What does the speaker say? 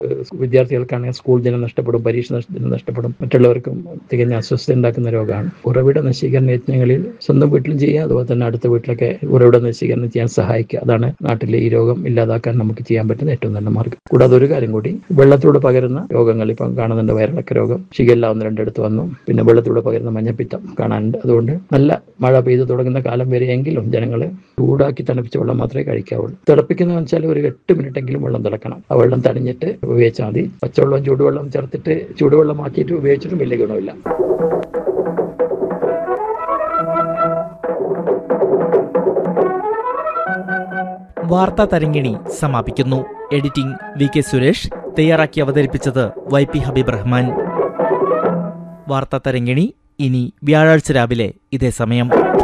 ഏഹ് വിദ്യാർത്ഥികൾക്കാണെങ്കിൽ school ദിനം നഷ്ടപ്പെടും പരീക്ഷ നഷ്ട- ദിനം നഷ്ടപ്പെടും മറ്റുള്ളവർക്കും തികഞ്ഞ അസ്വസ്ഥത ഉണ്ടാക്കുന്ന രോഗമാണ് ഉറവിട നശീകരണ യജ്ഞങ്ങളിൽ സ്വന്തം വീട്ടിലും ചെയ്യുക അതുപോലെ തന്നെ അടുത്ത വീട്ടിലൊക്കെ ഉറവിട നശീകരണം ചെയ്യാൻ സഹായിക്കുക അതാണ് നാട്ടിലെ ഈ രോഗം ഇല്ലാതാക്കാൻ നമുക്ക് ചെയ്യാൻ പറ്റുന്ന ഏറ്റവും നല്ല മാർഗ്ഗം കൂടാതെ ഒരു കാര്യം കൂടി വെള്ളത്തിലൂടെ പകരുന്ന രോഗങ്ങൾ ഇപ്പം കാണുന്നുണ്ട് വയറിളക്ക രോഗം ഷിഗല്ല ഒന്ന് രണ്ടിടത്ത് വന്നു പിന്നെ വെള്ളത്തിലൂടെ പകരുന്ന മഞ്ഞപ്പിത്തം കാണാനുണ്ട് അതുകൊണ്ട് നല്ല മഴ പെയ്തു തുടങ്ങുന്ന കാലം വരെയെങ്കിലും ജനങ്ങൾ ചൂടാക്കി തണുപ്പിച്ച വെള്ളം മാത്രമേ കഴിക്കാവുള്ളൂ തിളപ്പിക്കുന്ന വെച്ചാൽ ഒരു എട്ട് മിനിറ്റ് എങ്കിലും വെള്ളം തിളക്കണം ആ വെള്ളം തണിഞ്ഞിട്ട് ഉപയോഗിച്ചാൽ മതി പച്ചവെള്ളം ചൂടുവെള്ളം ചേർത്തിട്ട് ചൂടുവെള്ളം മാറ്റിയിട്ട് ഉപയോഗിച്ചിട്ടും വലിയ ഗുണമില്ല വാർത്താ തരങ്കിണി സമാപിക്കുന്നു എഡിറ്റിംഗ് വി കെ സുരേഷ് തയ്യാറാക്കി അവതരിപ്പിച്ചത് വൈ പി ഹബീബ് റഹ്മാൻ വാർത്താ തരങ്കിണി ഇനി വ്യാഴാഴ്ച രാവിലെ ഇതേ സമയം